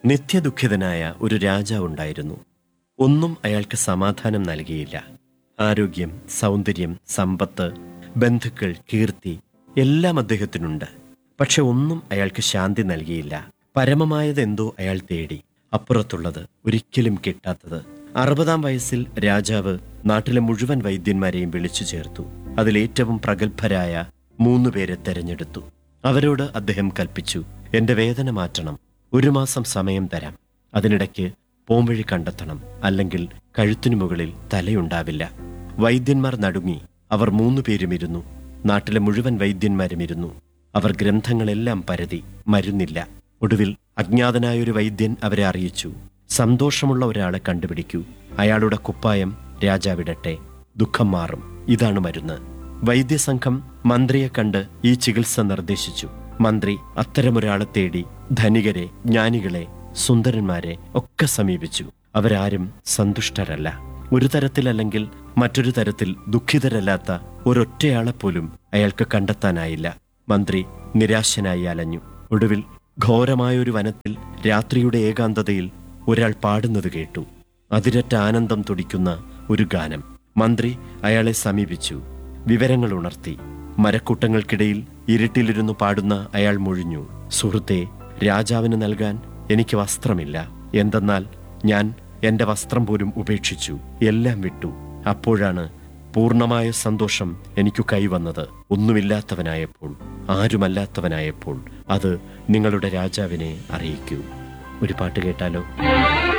നിത്യദുഃഖിതനായ ഒരു രാജാവുണ്ടായിരുന്നു ഒന്നും അയാൾക്ക് സമാധാനം നൽകിയില്ല ആരോഗ്യം സൗന്ദര്യം സമ്പത്ത് ബന്ധുക്കൾ കീർത്തി എല്ലാം അദ്ദേഹത്തിനുണ്ട് പക്ഷെ ഒന്നും അയാൾക്ക് ശാന്തി നൽകിയില്ല പരമമായതെന്തോ അയാൾ തേടി അപ്പുറത്തുള്ളത് ഒരിക്കലും കിട്ടാത്തത് അറുപതാം വയസ്സിൽ രാജാവ് നാട്ടിലെ മുഴുവൻ വൈദ്യന്മാരെയും വിളിച്ചു ചേർത്തു അതിലേറ്റവും പ്രഗത്ഭരായ മൂന്നു പേരെ തെരഞ്ഞെടുത്തു അവരോട് അദ്ദേഹം കൽപ്പിച്ചു എന്റെ വേദന മാറ്റണം ഒരു മാസം സമയം തരാം അതിനിടയ്ക്ക് പോംവഴി കണ്ടെത്തണം അല്ലെങ്കിൽ കഴുത്തിനു മുകളിൽ തലയുണ്ടാവില്ല വൈദ്യന്മാർ നടുങ്ങി അവർ മൂന്നു പേരും ഇരുന്നു നാട്ടിലെ മുഴുവൻ വൈദ്യന്മാരും ഇരുന്നു അവർ ഗ്രന്ഥങ്ങളെല്ലാം പരതി മരുന്നില്ല ഒടുവിൽ അജ്ഞാതനായ ഒരു വൈദ്യൻ അവരെ അറിയിച്ചു സന്തോഷമുള്ള ഒരാളെ കണ്ടുപിടിക്കൂ അയാളുടെ കുപ്പായം രാജാവിടട്ടെ ദുഃഖം മാറും ഇതാണ് മരുന്ന് വൈദ്യസംഘം മന്ത്രിയെ കണ്ട് ഈ ചികിത്സ നിർദ്ദേശിച്ചു മന്ത്രി അത്തരമൊരാളെ തേടി ധനികരെ ജ്ഞാനികളെ സുന്ദരന്മാരെ ഒക്കെ സമീപിച്ചു അവരാരും സന്തുഷ്ടരല്ല ഒരു തരത്തിലല്ലെങ്കിൽ മറ്റൊരു തരത്തിൽ ദുഃഖിതരല്ലാത്ത ഒരൊറ്റയാളെപ്പോലും അയാൾക്ക് കണ്ടെത്താനായില്ല മന്ത്രി നിരാശനായി അലഞ്ഞു ഒടുവിൽ ഘോരമായ ഒരു വനത്തിൽ രാത്രിയുടെ ഏകാന്തതയിൽ ഒരാൾ പാടുന്നത് കേട്ടു അതിരറ്റ ആനന്ദം തുടിക്കുന്ന ഒരു ഗാനം മന്ത്രി അയാളെ സമീപിച്ചു വിവരങ്ങൾ ഉണർത്തി മരക്കൂട്ടങ്ങൾക്കിടയിൽ ഇരുട്ടിലിരുന്നു പാടുന്ന അയാൾ മുഴിഞ്ഞു സുഹൃത്തെ രാജാവിന് നൽകാൻ എനിക്ക് വസ്ത്രമില്ല എന്തെന്നാൽ ഞാൻ എന്റെ വസ്ത്രം പോലും ഉപേക്ഷിച്ചു എല്ലാം വിട്ടു അപ്പോഴാണ് പൂർണ്ണമായ സന്തോഷം എനിക്കു കൈവന്നത് ഒന്നുമില്ലാത്തവനായപ്പോൾ ആരുമല്ലാത്തവനായപ്പോൾ അത് നിങ്ങളുടെ രാജാവിനെ അറിയിക്കൂ ഒരു പാട്ട് കേട്ടാലോ